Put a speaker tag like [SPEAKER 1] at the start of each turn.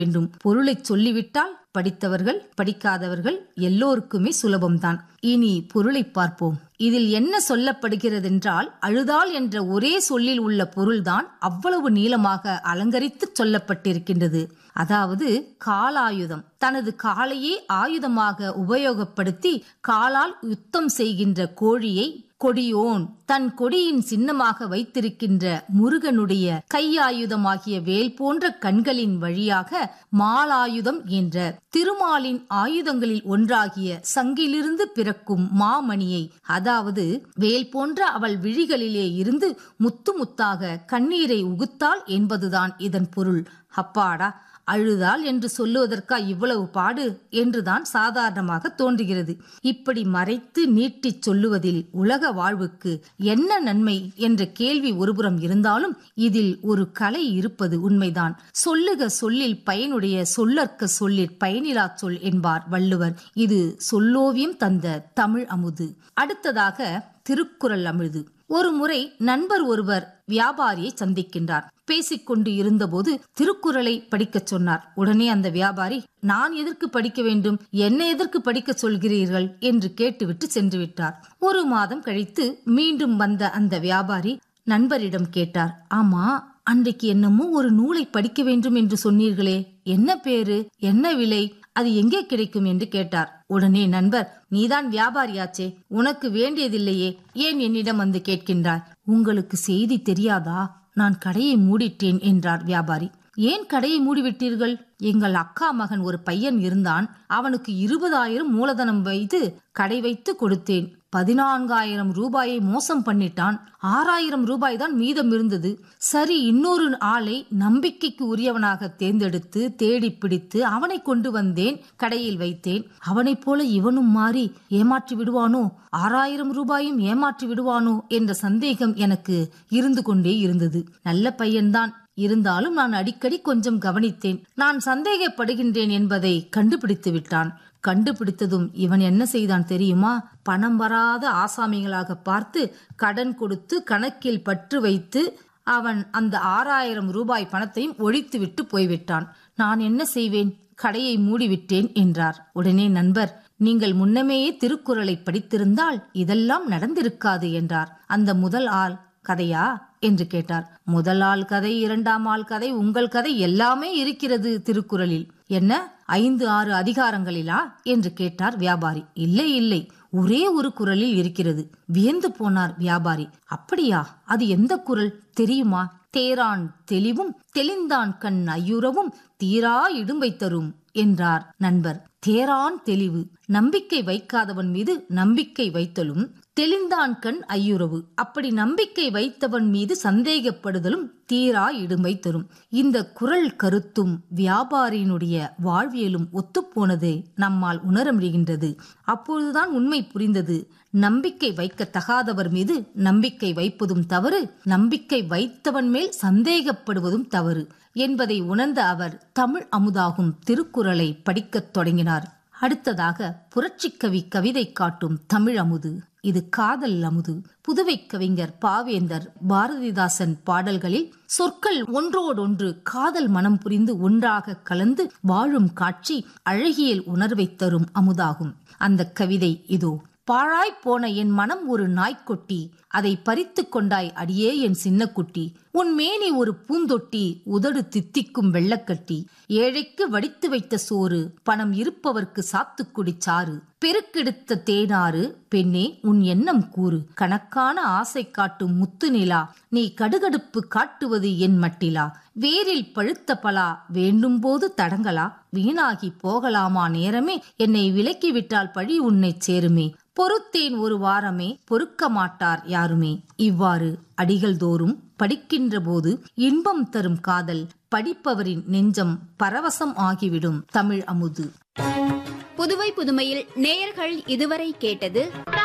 [SPEAKER 1] வேண்டும் பொருளை சொல்லிவிட்டால் படித்தவர்கள் படிக்காதவர்கள் எல்லோருக்குமே சுலபம்தான் இனி பொருளை பார்ப்போம் இதில் என்ன சொல்லப்படுகிறதென்றால் அழுதாள் என்ற ஒரே சொல்லில் உள்ள பொருள்தான் அவ்வளவு நீளமாக அலங்கரித்து சொல்லப்பட்டிருக்கின்றது அதாவது காலாயுதம் தனது காலையே ஆயுதமாக உபயோகப்படுத்தி காலால் யுத்தம் செய்கின்ற கோழியை கொடியோன் தன் கொடியின் சின்னமாக வைத்திருக்கின்ற முருகனுடைய கையாயுதமாகிய வேல் போன்ற கண்களின் வழியாக மாலாயுதம் என்ற திருமாலின் ஆயுதங்களில் ஒன்றாகிய சங்கிலிருந்து பிறக்கும் மாமணியை அதாவது வேல் போன்ற அவள் விழிகளிலே இருந்து முத்து முத்தாக கண்ணீரை உகுத்தாள் என்பதுதான் இதன் பொருள் அப்பாடா அழுதாள் என்று சொல்லுவதற்கா இவ்வளவு பாடு என்றுதான் சாதாரணமாக தோன்றுகிறது இப்படி மறைத்து நீட்டிச் சொல்லுவதில் உலக வாழ்வுக்கு என்ன நன்மை என்ற கேள்வி ஒருபுறம் இருந்தாலும் இதில் ஒரு கலை இருப்பது உண்மைதான் சொல்லுக சொல்லில் பயனுடைய சொல்லற்க சொல்லிற் பயனிலா சொல் என்பார் வள்ளுவர் இது சொல்லோவியம் தந்த தமிழ் அமுது அடுத்ததாக திருக்குறள் அமிழ்து ஒரு முறை நண்பர் ஒருவர் வியாபாரியை சந்திக்கின்றார் பேசிக்கொண்டு இருந்தபோது திருக்குறளை படிக்கச் சொன்னார் உடனே அந்த வியாபாரி நான் எதற்கு படிக்க வேண்டும் என்ன எதற்கு படிக்க சொல்கிறீர்கள் என்று கேட்டுவிட்டு சென்று விட்டார் ஒரு மாதம் கழித்து மீண்டும் வந்த அந்த வியாபாரி நண்பரிடம் கேட்டார் ஆமா அன்றைக்கு என்னமோ ஒரு நூலை படிக்க வேண்டும் என்று சொன்னீர்களே என்ன பேரு என்ன விலை அது எங்கே கிடைக்கும் என்று கேட்டார் உடனே நண்பர் நீதான் வியாபாரியாச்சே உனக்கு வேண்டியதில்லையே ஏன் என்னிடம் வந்து கேட்கின்றாய் உங்களுக்கு செய்தி தெரியாதா நான் கடையை மூடிட்டேன் என்றார் வியாபாரி ஏன் கடையை மூடிவிட்டீர்கள் எங்கள் அக்கா மகன் ஒரு பையன் இருந்தான் அவனுக்கு இருபதாயிரம் மூலதனம் வைத்து கடை வைத்து கொடுத்தேன் பதினான்காயிரம் ரூபாயை மோசம் பண்ணிட்டான் ஆறாயிரம் ரூபாய் தான் மீதம் இருந்தது சரி இன்னொரு ஆளை நம்பிக்கைக்கு உரியவனாக தேர்ந்தெடுத்து தேடி பிடித்து அவனை கொண்டு வந்தேன் கடையில் வைத்தேன் அவனைப் போல இவனும் மாறி ஏமாற்றி விடுவானோ ஆறாயிரம் ரூபாயும் ஏமாற்றி விடுவானோ என்ற சந்தேகம் எனக்கு இருந்து கொண்டே இருந்தது நல்ல பையன்தான் இருந்தாலும் நான் அடிக்கடி கொஞ்சம் கவனித்தேன் நான் சந்தேகப்படுகின்றேன் என்பதை கண்டுபிடித்து விட்டான் கண்டுபிடித்ததும் இவன் என்ன செய்தான் தெரியுமா பணம் வராத ஆசாமிகளாக பார்த்து கடன் கொடுத்து கணக்கில் பற்று வைத்து அவன் அந்த ஆறாயிரம் ரூபாய் பணத்தையும் ஒழித்துவிட்டு போய்விட்டான் நான் என்ன செய்வேன் கடையை மூடிவிட்டேன் என்றார் உடனே நண்பர் நீங்கள் முன்னமேயே திருக்குறளை படித்திருந்தால் இதெல்லாம் நடந்திருக்காது என்றார் அந்த முதல் ஆள் கதையா என்று கேட்டார் முதல் ஆள் கதை இரண்டாம் ஆள் கதை உங்கள் கதை எல்லாமே இருக்கிறது திருக்குறளில் என்ன ஐந்து ஆறு அதிகாரங்களிலா என்று கேட்டார் வியாபாரி இல்லை இல்லை ஒரே ஒரு குரலில் இருக்கிறது வியந்து போனார் வியாபாரி அப்படியா அது எந்த குரல் தெரியுமா தேரான் தெளிவும் தெளிந்தான் கண் ஐயுறவும் தீரா இடும்பை தரும் என்றார் நண்பர் தேரான் தெளிவு நம்பிக்கை வைக்காதவன் மீது நம்பிக்கை வைத்தலும் தெளிந்தான் கண் ஐயுறவு அப்படி நம்பிக்கை வைத்தவன் மீது சந்தேகப்படுதலும் தீரா இடுமை தரும் இந்த குரல் கருத்தும் வியாபாரியினுடைய வாழ்வியலும் ஒத்துப்போனது நம்மால் உணர முடிகின்றது அப்பொழுதுதான் உண்மை புரிந்தது நம்பிக்கை வைக்க தகாதவர் மீது நம்பிக்கை வைப்பதும் தவறு நம்பிக்கை வைத்தவன் மேல் சந்தேகப்படுவதும் தவறு என்பதை உணர்ந்த அவர் தமிழ் அமுதாகும் திருக்குறளை படிக்கத் தொடங்கினார் அடுத்ததாக புரட்சிக்கவி கவிதை காட்டும் தமிழ் அமுது இது காதல் அமுது புதுவை கவிஞர் பாவேந்தர் பாரதிதாசன் பாடல்களில் சொற்கள் ஒன்றோடொன்று காதல் மனம் புரிந்து ஒன்றாக கலந்து வாழும் காட்சி அழகியல் உணர்வை தரும் அமுதாகும் அந்த கவிதை இதோ பாழாய் போன என் மனம் ஒரு நாய்க்குட்டி அதை பறித்து கொண்டாய் அடியே என் சின்னக்குட்டி உன் மேனி ஒரு பூந்தொட்டி உதடு தித்திக்கும் வெள்ளக்கட்டி ஏழைக்கு வடித்து வைத்த சோறு பணம் இருப்பவர்க்கு சாத்துக்குடி சாறு பெருக்கெடுத்த தேனாறு பெண்ணே உன் எண்ணம் கூறு கணக்கான ஆசை காட்டும் முத்து நிலா நீ கடுகடுப்பு காட்டுவது என் மட்டிலா வேரில் பழுத்த பலா வேண்டும் போது தடங்கலா வீணாகி போகலாமா நேரமே என்னை விலக்கிவிட்டால் பழி உன்னைச் சேருமே பொறுத்தேன் ஒரு வாரமே பொறுக்க மாட்டார் யாருமே இவ்வாறு அடிகள் தோறும் படிக்கின்ற போது இன்பம் தரும் காதல் படிப்பவரின் நெஞ்சம் பரவசம் ஆகிவிடும் தமிழ் அமுது
[SPEAKER 2] புதுவை புதுமையில் நேயர்கள் இதுவரை கேட்டது